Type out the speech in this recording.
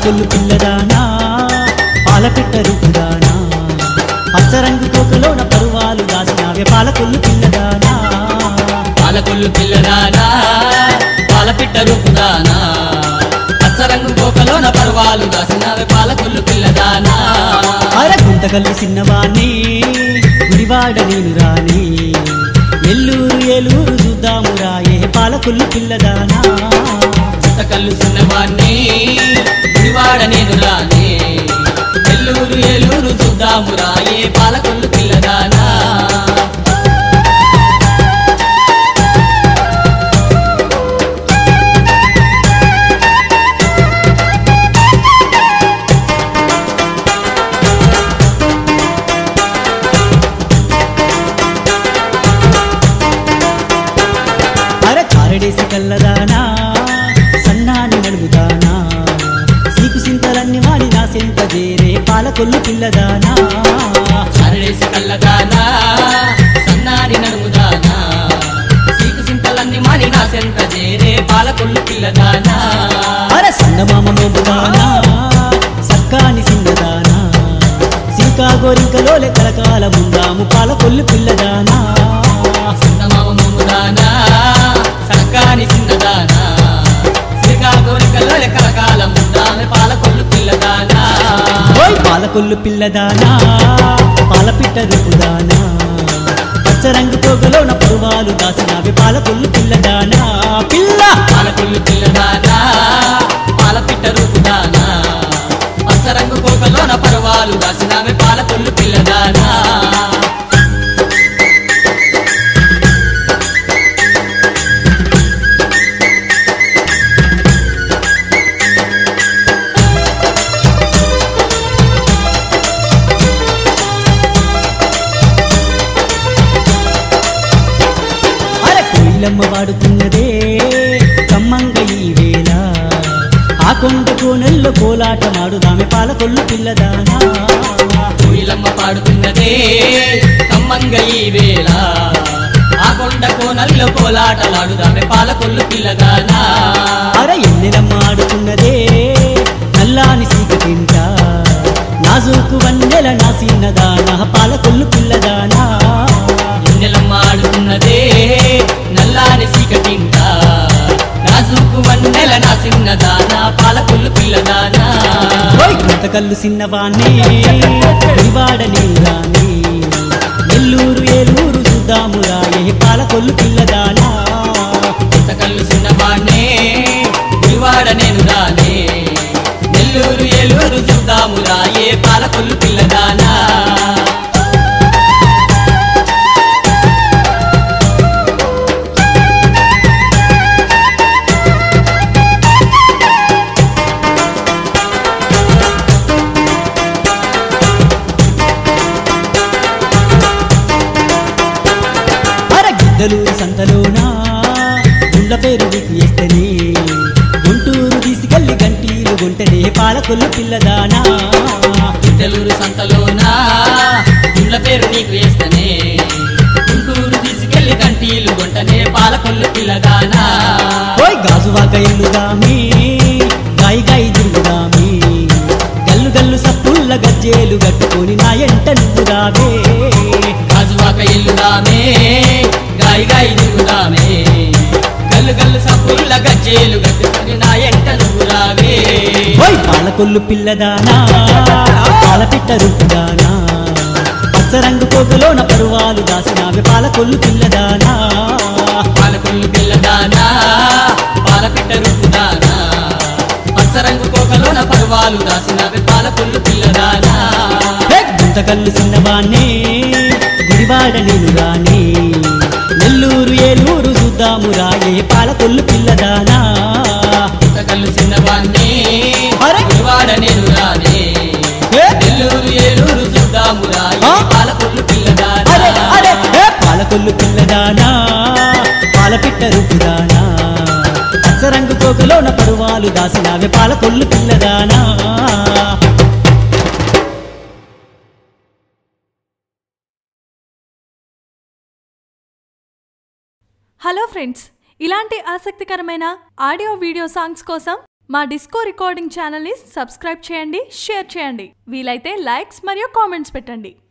పాలకొల్లు పిల్లదానా పాలపిట్ట రూపుదానా పచ్చరంగు కోకలోన పరువాలు దాసినావే పాలకొల్లు పిల్లదానా పాలకొల్లు పిల్లదానా పాలపిట్ట రూపుదానా పచ్చరంగు కోకలోన పర్వాలు దాసినవి పాలకొల్లు పిల్లదానా అర గుంతకల్లు చిన్నవాణ్ణి గుడివాడ నేను రాని ఎల్లూరు ఏలూరు చూద్దాము రాయే పాలకొల్లు పిల్లదానా కళ్ళు చిన్నవాణ్ణి గుడివాడ నేను రానే ఎల్లూరు ఏలూరు చూద్దాము రాయే పాలకొల్లు పిల్లదానా అర కారడేసి కల్లదానా సన్నాని నడుగుదానా సీకు సింతలన్నీ వాడి నా సెంత చేరే పాలకొల్లు పిల్లదానా చారడేసి కళ్ళదానా సన్నాని నడుముదానా సీకు సింతలన్నీ మాని నా సెంత చేరే పాలకొల్లు పిల్లదానా అర సన్నమామ మోగుదానా సక్కాని సిన్నదానా సీకా గోరింకలోలే కలకాల ముందాము పాలకొల్లు పిల్లదానా చందమామ మమ్ముదానా సక్కాని చిన్నదానా శ్రీకాకుళికల్లో కలకాలం ఉందామె పాలకొల్లు పిల్లదానా ఓయ్ పాలకొల్లు పిల్లదానా పాలపిట్ట రూపుదానా పచ్చరంగు పోగలోన పరువాలు దాసినావి పాలకొల్లు పిల్లదానా పిల్ల పాలకొల్లు పిల్లదానా పాలపిట్ట రూపుదానా పచ్చరంగు కోకలోన పర్వాలు దాసినామె పాలకొల్లు పిల్లదానా అర కోయిలమ్మ వాడుతున్నదే కమ్మంగ ఈ వేళ ఆ కొండ కోనెల్లో కోలాట మాడుదామె పాలకొల్లు పిల్లదానా కోయిలమ్మ పాడుతున్నదే కమ్మంగ ఈ వేళ ఆ కొండ కోనల్లో కోలాటలాడుదామె పాలకొల్లు పిల్లదానా అర ఎన్నెలమ్మ ఆడుతున్నదే నల్లాని సీక తింట నాజూకు వన్నెల నా సిన్నదానా పాలకొల్లు పిల్లదానా ఎన్నెలమ్మ ఆడుతున్నదే నల్లాని సీకటింట నాజుకు వన్నెల నా సిన్నదానా పాలకొల్లు పిల్లదానా ఓయ్ కళ్ళు సిన్నవాణ్ణి గుడివాడ నేను రాని నెల్లూరు ఏలూరు చూద్దాము రాయే పాలకొల్లు పిల్లదానా కళ్ళు చిన్నవాణ్ణే గుడివాడ నేను రానే నెల్లూరు ఏలూరు చూద్దాము రాయే పాలకొల్లు పిల్లదానా అర గిద్దలూరు సంతలోనా గుండ్ల పేరు నీకు వేస్తేనే గుంటూరు తీసుకెళ్లి గంటీలు గుంటనే పాలకొల్లు పిల్లదానా తెలుగు సంతలోనా గుండ్ల పేరు నీకు వేస్తనే గుంటూరు తీసుకెళ్లి కంటీలు గుంటనే పాలకొల్లు పిల్లదానా ఓయ్ గాజువాక ఎల్లుదామి గాయి గాయి తిరుగుదామి గల్లు గల్లు సప్పుల్ల గజ్జేలు కట్టుకొని నా ఎంట నువ్వు రావే గాజువాక ఇల్లుదామే గాయి గాయి దిగుదామే గల్లు గల్లు సప్పుల్ల గజ్జేలు గట్టుకొని నా ఎంట నువ్వు రావే ఓయ్ పాలకొల్లు పిల్లదానా పాలపిట్ట రుట్టుదానా పచ్చరంగు పొగలోన పరువాలు దాసినావే పాలకొల్లు పిల్లదానా పాలకొల్లు పిల్లదానా పాలపిట్ట రుప్పుదానా పచ్చరంగు కోకలోన పర్వాలు దాసినవి పాలకొల్లు పిల్లదానా హే, గుంతకల్లు చిన్నవాణ్ణి గుడివాడ నేను రాని నెల్లూరు ఏలూరు చూద్దాము రాయే పాలకొల్లు పిల్లదానా కళ్ళు చిన్నవాణ్ణి అరే! గుడివాడ నేను రానే ఏ? నెల్లూరు ఏలూరు చూద్దాము రాయే ఆ? పాలకొల్లు అరే పిల్లదానా అరే ఏ పాలకొల్లు పిల్లదానా పాలపిట్ట రుపుదానా పచ్చరంగు కోకలోన పరువాలు దాసినావే పాలకొల్లు పిల్లదానా హలో ఫ్రెండ్స్ ఇలాంటి ఆసక్తికరమైన ఆడియో వీడియో సాంగ్స్ కోసం మా డిస్కో రికార్డింగ్ ఛానల్ని సబ్స్క్రైబ్ చేయండి షేర్ చేయండి వీలైతే లైక్స్ మరియు కామెంట్స్ పెట్టండి